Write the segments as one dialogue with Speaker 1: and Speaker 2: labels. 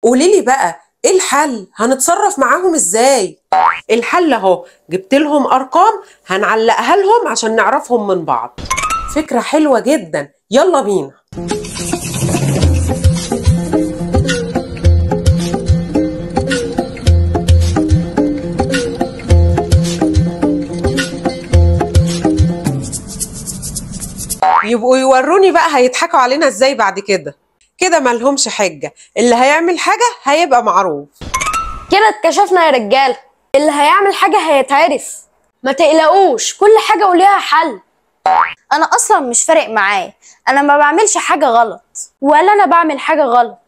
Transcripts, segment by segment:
Speaker 1: قولي لي بقى ايه الحل هنتصرف معاهم ازاي الحل اهو جبت لهم ارقام هنعلقها لهم عشان نعرفهم من بعض فكرة حلوة جدا يلا بينا يبقوا يوروني بقى هيضحكوا علينا ازاي بعد كده كده ملهمش حجة اللي هيعمل حاجة هيبقى معروف
Speaker 2: كده اتكشفنا يا رجاله اللي هيعمل حاجه هيتعرف ما تقلقوش كل حاجه وليها حل
Speaker 3: انا اصلا مش فارق معايا انا ما بعملش حاجه غلط
Speaker 2: ولا انا بعمل حاجه غلط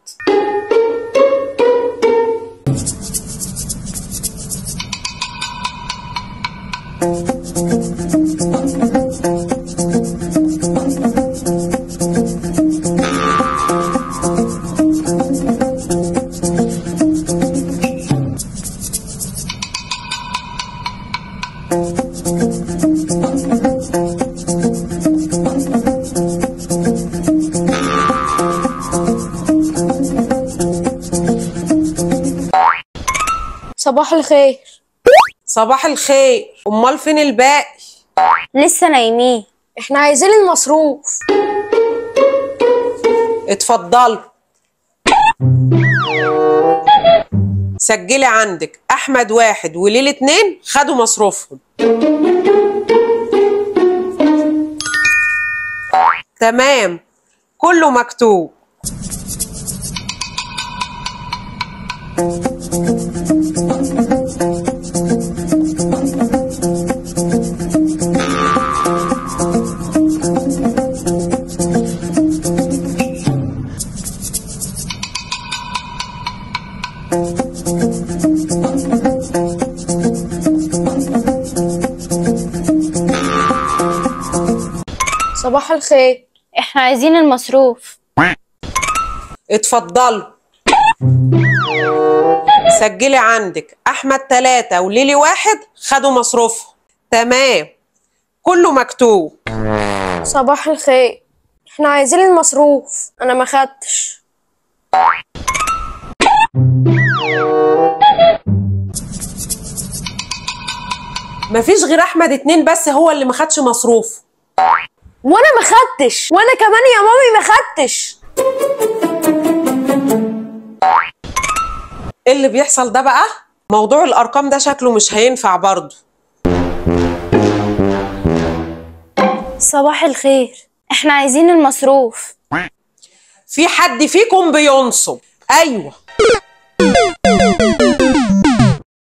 Speaker 2: صباح الخير
Speaker 1: صباح الخير امال فين الباقي
Speaker 3: لسه نايمين
Speaker 2: احنا عايزين المصروف
Speaker 1: اتفضلوا سجلي عندك احمد واحد وليل اتنين خدوا مصروفهم تمام كله مكتوب
Speaker 2: صباح الخير
Speaker 3: احنا عايزين المصروف
Speaker 1: اتفضلوا سجلي عندك احمد تلاتة وليلي واحد خدوا مصروفهم تمام كله مكتوب
Speaker 2: صباح الخير احنا عايزين المصروف انا ما خدتش
Speaker 1: مفيش غير احمد اتنين بس هو اللي ما خدش مصروف
Speaker 2: وانا ما خدتش وانا كمان يا مامي ما خدتش
Speaker 1: ايه اللي بيحصل ده بقى موضوع الارقام ده شكله مش هينفع برضه
Speaker 3: صباح الخير احنا عايزين المصروف
Speaker 1: في حد فيكم بينصب ايوه